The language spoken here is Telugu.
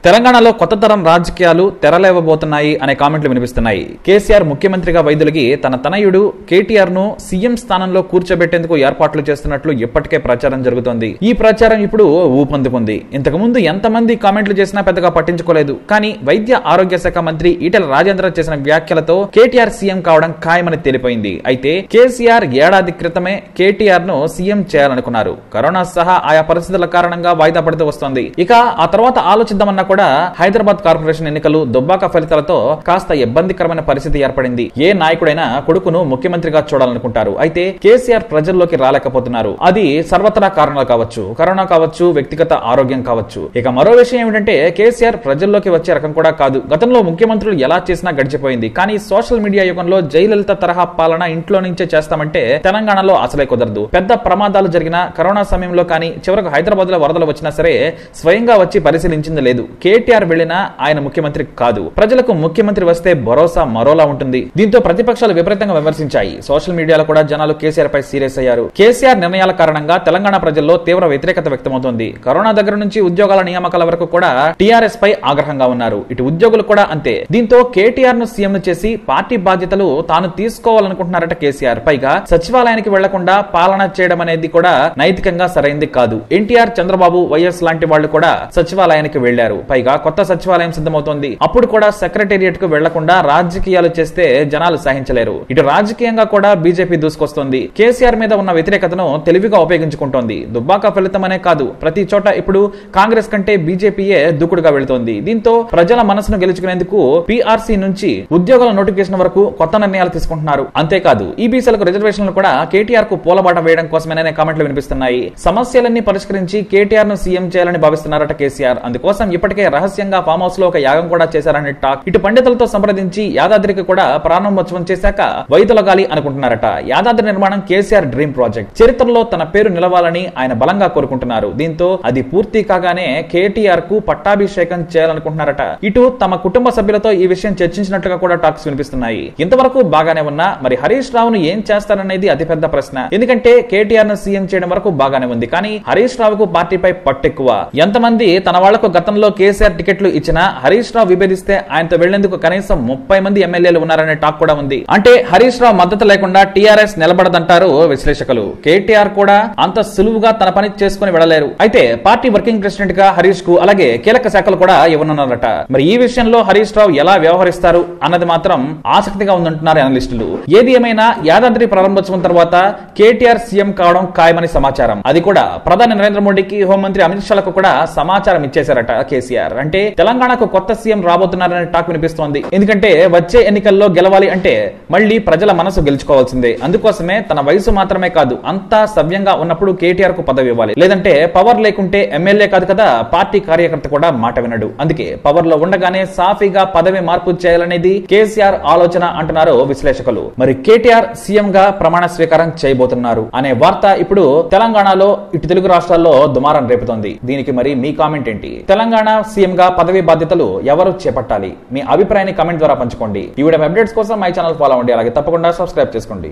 తెలంగాణలో కొత్త తరం రాజకీయాలు తెరలేవబోతున్నాయి అనే కామెంట్లు వినిపిస్తున్నాయి కేసీఆర్ ముఖ్యమంత్రిగా వైద్యులకి తన తనయుడు కేటీఆర్ ను సీఎం స్థానంలో కూర్చోబెట్టేందుకు ఏర్పాట్లు చేస్తున్నట్లు ఇప్పటికే ప్రచారం జరుగుతోంది ఈ ప్రచారం ఇప్పుడు ఊపందుకుంది ఇంతకు ముందు ఎంతమంది కామెంట్లు చేసినా పెద్దగా పట్టించుకోలేదు కానీ వైద్య ఆరోగ్య శాఖ మంత్రి ఈటెల రాజేంద్ర చేసిన వ్యాఖ్యలతో కేటీఆర్ సీఎం కావడం ఖాయమని తేలిపోయింది అయితే కేసీఆర్ ఏడాది క్రితమే కేటీఆర్ ను సీఎం చేయాలనుకున్నారు కరోనా సహా ఆయా పరిస్థితుల కారణంగా వాయిదా పడుతూ వస్తోంది ఇక ఆ తర్వాత ఆలోచిద్దామన్నా కూడా హైదరాబాద్ కార్పొరేషన్ ఎన్నికలు దుబ్బాక ఫలితాలతో కాస్త ఇబ్బందికరమైన పరిస్థితి ఏర్పడింది ఏ నాయకుడైనా కొడుకును ముఖ్యమంత్రిగా చూడాలనుకుంటారు అయితే కేసీఆర్ ప్రజల్లోకి రాలేకపోతున్నారు అది సర్వత్రా కారణాలు కావచ్చు కరోనా కావచ్చు వ్యక్తిగత ఆరోగ్యం కావచ్చు ఇక మరో విషయం ఏమిటంటే కేసీఆర్ ప్రజల్లోకి వచ్చే రకం కూడా కాదు గతంలో ముఖ్యమంత్రులు ఎలా చేసినా గడిచిపోయింది కానీ సోషల్ మీడియా యుగంలో జయలలిత తరహా పాలన ఇంట్లో నుంచే చేస్తామంటే తెలంగాణలో అసలే కుదరదు పెద్ద ప్రమాదాలు జరిగిన కరోనా సమయంలో కానీ చివరకు హైదరాబాద్ లో వరదలు వచ్చినా సరే స్వయంగా వచ్చి పరిశీలించింది లేదు కేటీఆర్ వెళ్ళినా ఆయన ముఖ్యమంత్రి కాదు ప్రజలకు ముఖ్యమంత్రి వస్తే భరోసా మరోలా ఉంటుంది దీంతో ప్రతిపక్షాలు విపరీతంగా విమర్శించాయి సోషల్ మీడియాలో కూడా జనాలు కేసీఆర్ పై సీరియస్ అయ్యారు కేసీఆర్ నిర్ణయాల కారణంగా తెలంగాణ ప్రజల్లో తీవ్ర వ్యతిరేకత వ్యక్తమవుతోంది కరోనా దగ్గర నుంచి ఉద్యోగాల నియామకాల వరకు కూడా టీఆర్ఎస్ పై ఆగ్రహంగా ఉన్నారు ఇటు ఉద్యోగులు కూడా అంతే దీంతో కేటీఆర్ ను సీఎం చేసి పార్టీ బాధ్యతలు తాను తీసుకోవాలనుకుంటున్నారట కేసీఆర్ పైగా సచివాలయానికి వెళ్లకుండా పాలన చేయడం అనేది కూడా నైతికంగా సరైంది కాదు ఎన్టీఆర్ చంద్రబాబు వైఎస్ లాంటి వాళ్ళు కూడా సచివాలయానికి వెళ్లారు పైగా కొత్త సచివాలయం సిద్ధమవుతోంది అప్పుడు కూడా సెక్రటేరియట్ కు వెళ్లకుండా రాజకీయాలు చేస్తే జనాలు సహించలేరు ఇటు రాజకీయంగా కూడా బీజేపీ దూసుకొస్తోంది కేసీఆర్ మీద ఉన్న వ్యతిరేకతను తెలివిగా ఉపయోగించుకుంటోంది దుబ్బాక ఫలితమనే కాదు ప్రతి చోట ఇప్పుడు కాంగ్రెస్ కంటే బీజేపీయే దూకుడుగా వెళుతోంది దీంతో ప్రజల మనసును గెలుచుకునేందుకు పీఆర్సీ నుంచి ఉద్యోగాల నోటిఫికేషన్ వరకు కొత్త నిర్ణయాలు తీసుకుంటున్నారు అంతేకాదు ఈబీసీలకు రిజర్వేషన్లు కూడా కేటీఆర్ కు పూలబాట వేయడం కోసమేననే కామెంట్లు వినిపిస్తున్నాయి సమస్యలన్నీ పరిష్కరించి కేటీఆర్ ను సీఎం చేయాలని భావిస్తున్నారట కేసీఆర్ అందుకోసం ఇప్పటికే రహస్యంగా ఫామ్ హౌస్ లో ఒక యాగం కూడా చేశారని టాక్ ఇటు పండితులతో సంప్రదించి యాదాద్రికి కూడా ప్రారంభోత్సవం చేశాక వైదొలగాలి అనుకుంటున్నారట యాదాద్రి నిర్మాణం కేసీఆర్ డ్రీమ్ ప్రాజెక్ట్ చరిత్రలో తన పేరు నిలవాలని ఆయన బలంగా కోరుకుంటున్నారు దీంతో అది పూర్తి కాగానే కేటీఆర్ కు పట్టాభిషేకం చేయాలనుకుంటున్నారట ఇటు తమ కుటుంబ సభ్యులతో ఈ విషయం చర్చించినట్లుగా కూడా టాక్స్ వినిపిస్తున్నాయి ఇంతవరకు బాగానే ఉన్నా మరి హరీష్ రావును ఏం చేస్తారనేది అతిపెద్ద ప్రశ్న ఎందుకంటే కేటీఆర్ ను సీఎం చేయడం వరకు బాగానే ఉంది కానీ హరీష్ రావుకు పార్టీపై పట్టెక్కువ ఎంతమంది తన వాళ్లకు గతంలో కేసీఆర్ టికెట్లు ఇచ్చినా హరీష్ రావు విభేదిస్తే ఆయనతో వెళ్లేందుకు కనీసం ముప్పై మంది ఎమ్మెల్యేలు ఉన్నారనే టాక్ కూడా ఉంది అంటే హరీష్ రావు మద్దతు లేకుండా టీఆర్ఎస్ నిలబడదంటారు విశ్లేషకులు కేటీఆర్ కూడా అంత సులువుగా తన పని చేసుకుని వెళ్ళలేరు అయితే పార్టీ వర్కింగ్ ప్రెసిడెంట్ గా హరీష్ కు అలాగే కీలక శాఖలు కూడా ఇవ్వనున్నారట మరి ఈ విషయంలో హరీష్ రావు ఎలా వ్యవహరిస్తారు అన్నది మాత్రం ఆసక్తిగా ఉందంటున్నారు అనలిస్టులు ఏది ఏమైనా యాదాద్రి ప్రారంభోత్సవం తర్వాత కేటీఆర్ సీఎం కావడం ఖాయమని సమాచారం అది కూడా ప్రధాని నరేంద్ర మోడీకి హోంమంత్రి అమిత్ షాలకు కూడా సమాచారం ఇచ్చేశారట కేసీఆర్ అంటే తెలంగాణకు కొత్త సీఎం రాబోతున్నారనే టాక్ వినిపిస్తోంది ఎందుకంటే వచ్చే ఎన్నికల్లో గెలవాలి అంటే మళ్ళీ ప్రజల మనసు గెలుచుకోవాల్సిందే అందుకోసమే తన వయసు మాత్రమే కాదు అంతా సవ్యంగా ఉన్నప్పుడు కేటీఆర్ కు పదవి ఇవ్వాలి లేదంటే పవర్ లేకుంటే ఎమ్మెల్యే కాదు కదా పార్టీ కార్యకర్త కూడా మాట వినడు అందుకే పవర్ లో ఉండగానే సాఫీగా పదవి మార్పు చేయాలనేది కేసీఆర్ ఆలోచన అంటున్నారు విశ్లేషకులు మరి కేటీఆర్ సీఎం గా ప్రమాణ స్వీకారం చేయబోతున్నారు అనే వార్త ఇప్పుడు తెలంగాణలో ఇటు తెలుగు రాష్ట్రాల్లో దుమారం రేపుతోంది దీనికి మరి మీ కామెంట్ ఏంటి తెలంగాణ సీఎం గా పదవి బాధ్యతలు ఎవరు చేపట్టాలి మీ అభిప్రాయాన్ని కామెంట్ ద్వారా పంచుకోండి ఈ వీడియో అప్డేట్స్ కోసం మై ఛానల్ ఫాలో అవ్వండి అలాగే తప్పకుండా సబ్స్క్రైబ్ చేసుకోండి